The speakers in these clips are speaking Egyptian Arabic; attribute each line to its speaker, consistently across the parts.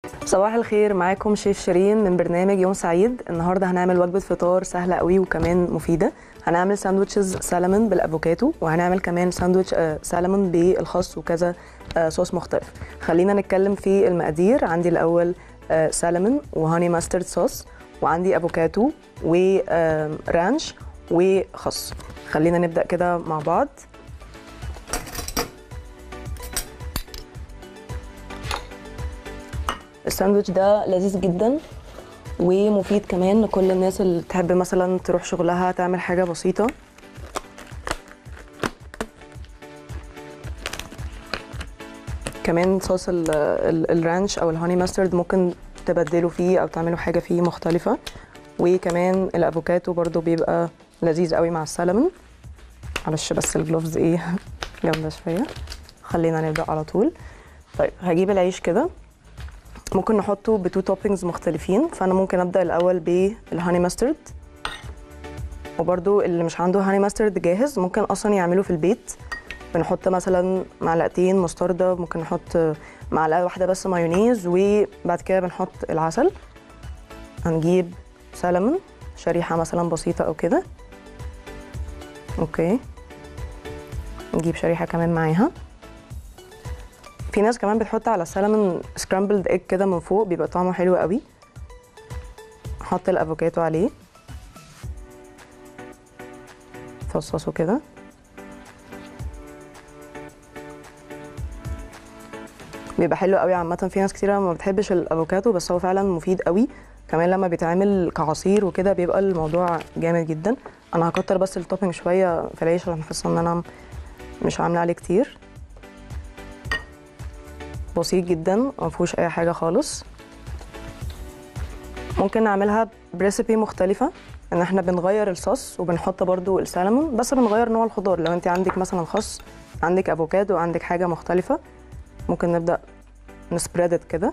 Speaker 1: صباح الخير معاكم شيف شيرين من برنامج يوم سعيد النهارده هنعمل وجبه فطار سهله قوي وكمان مفيده هنعمل ساندوتشز سالمون بالافوكاتو وهنعمل كمان ساندوتش آه، سالمون بالخس وكذا آه، صوص مختلف خلينا نتكلم في المقادير عندي الاول آه، سالمون وهاني ماسترد صوص وعندي افوكاتو ورانش وخس خلينا نبدا كده مع بعض الساندوتش ده لذيذ جدا ومفيد كمان لكل الناس اللي تحب مثلا تروح شغلها تعمل حاجة بسيطة كمان صوص ال- ال- الرانش او الهاني ماسترد ممكن تبدلوا فيه او تعملوا حاجة فيه مختلفة وكمان الافوكاتو برضو بيبقى لذيذ قوي مع السلمون معلش بس الجلوفز ايه جامدة شوية خلينا نبدأ على طول طيب هجيب العيش كده ممكن نحطه بتو توبينجز مختلفين فانا ممكن ابدا الاول بالهاني ماسترد وبرده اللي مش عنده هاني ماسترد جاهز ممكن اصلا يعمله في البيت بنحط مثلا معلقتين مستردة ممكن نحط معلقه واحده بس مايونيز وبعد كده بنحط العسل هنجيب سلمون شريحه مثلا بسيطه او كده اوكي نجيب شريحه كمان معاها في ناس كمان بتحط على السلمون سكرامبلد ايج كده من فوق بيبقى طعمه حلو قوي نحط الافوكاتو عليه فصصه كده بيبقى حلو قوي عامه في ناس كتيره ما بتحبش الافوكاتو بس هو فعلا مفيد قوي كمان لما بيتعمل كعصير وكده بيبقى الموضوع جامد جدا انا هكتر بس التوبينج شويه في العيش عشان حاسه ان انا مش عامله عليه كتير بسيط جدا ما فيهوش اي حاجه خالص ممكن نعملها بريسيبي مختلفه ان احنا بنغير الصوص وبنحط برضو السلمون بس بنغير نوع الخضار لو انت عندك مثلا خس عندك افوكادو عندك حاجه مختلفه ممكن نبدا نسبريدت كده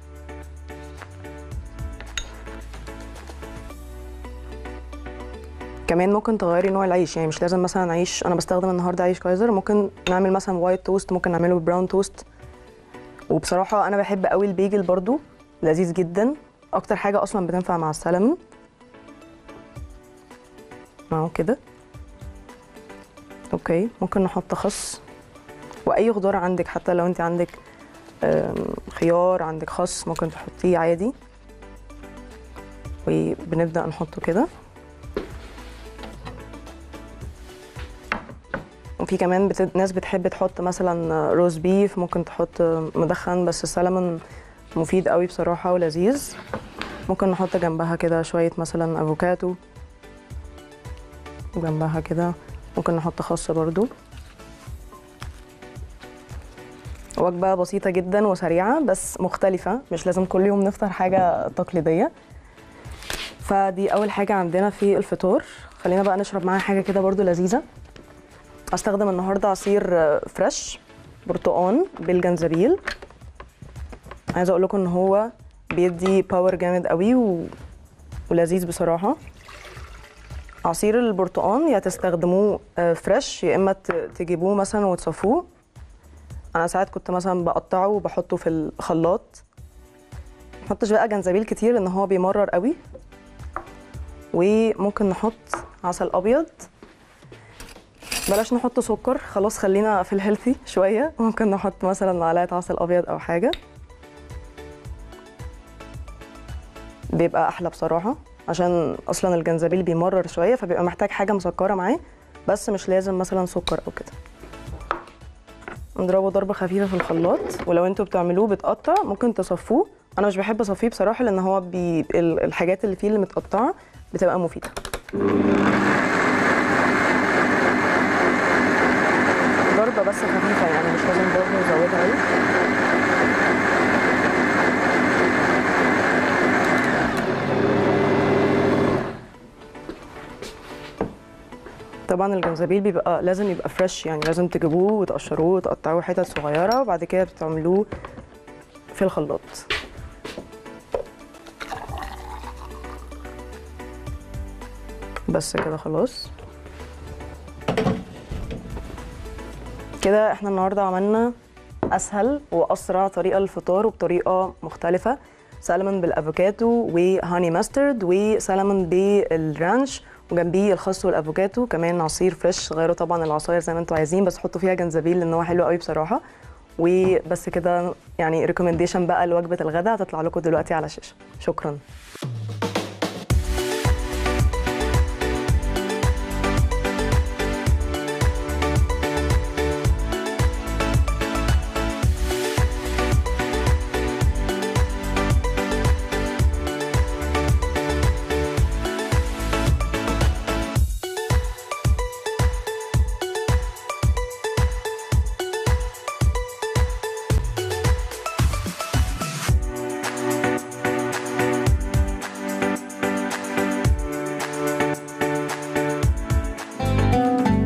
Speaker 1: كمان ممكن تغيري نوع العيش يعني مش لازم مثلا عيش انا بستخدم النهارده عيش كايزر ممكن نعمل مثلا وايت توست ممكن نعمله براون توست وبصراحه انا بحب قوي البيجل برضو لذيذ جدا اكتر حاجه اصلا بتنفع مع السلمون اهو كده اوكي ممكن نحط خس واي خضار عندك حتى لو انت عندك آم، خيار عندك خس ممكن تحطيه عادي وبنبدا نحطه كده وفي كمان بت... ناس بتحب تحط مثلا روز بيف ممكن تحط مدخن بس السلمون مفيد قوي بصراحة ولذيذ ممكن نحط جنبها كده شوية مثلا افوكاتو وجنبها كده ممكن نحط خس برضو وجبة بسيطة جدا وسريعة بس مختلفة مش لازم كل يوم نفطر حاجة تقليدية فدي أول حاجة عندنا في الفطار خلينا بقى نشرب معاها حاجة كده برضو لذيذة هستخدم النهارده عصير آه، فريش برتقان بالجنزبيل عايزه اقول لكم ان هو بيدي باور جامد قوي و... ولذيذ بصراحه عصير البرتقان يا تستخدموه آه، فريش يا اما ت- تجيبوه مثلا وتصفوه انا ساعات كنت مثلا بقطعه وبحطه في الخلاط محطش بقى جنزبيل كتير ان هو بيمرر قوي وممكن نحط عسل ابيض بلاش نحط سكر خلاص خلينا في الهيلثي شويه ممكن نحط مثلا معلقه عسل ابيض او حاجه بيبقى احلى بصراحه عشان اصلا الجنزبيل بيمرر شويه فبيبقى محتاج حاجه مسكره معاه بس مش لازم مثلا سكر او كده نضربه ضربه خفيفه في الخلاط ولو انتوا بتعملوه بتقطع ممكن تصفوه انا مش بحب اصفيه بصراحه لان هو بي... ال- الحاجات اللي فيه اللي متقطعه بتبقى مفيده ضربه بس خفيفه يعني مش لازم برضه نزودها قوي طبعا الجنزبيل بيبقى لازم يبقى فريش يعني لازم تجيبوه وتقشروه وتقطعوه حتت صغيره وبعد كده بتعملوه في الخلاط بس كده خلاص كده احنا النهارده عملنا اسهل واسرع طريقه للفطار وبطريقه مختلفه سلمون بالافوكاتو وهاني ماسترد وسلمون بالرانش وجنبيه الخس والافوكاتو كمان عصير فريش غيروا طبعا العصاير زي ما انتوا عايزين بس حطوا فيها جنزبيل لان هو حلو قوي بصراحه وبس كده يعني ريكومنديشن بقى لوجبه الغداء هتطلع لكم دلوقتي على الشاشه شكرا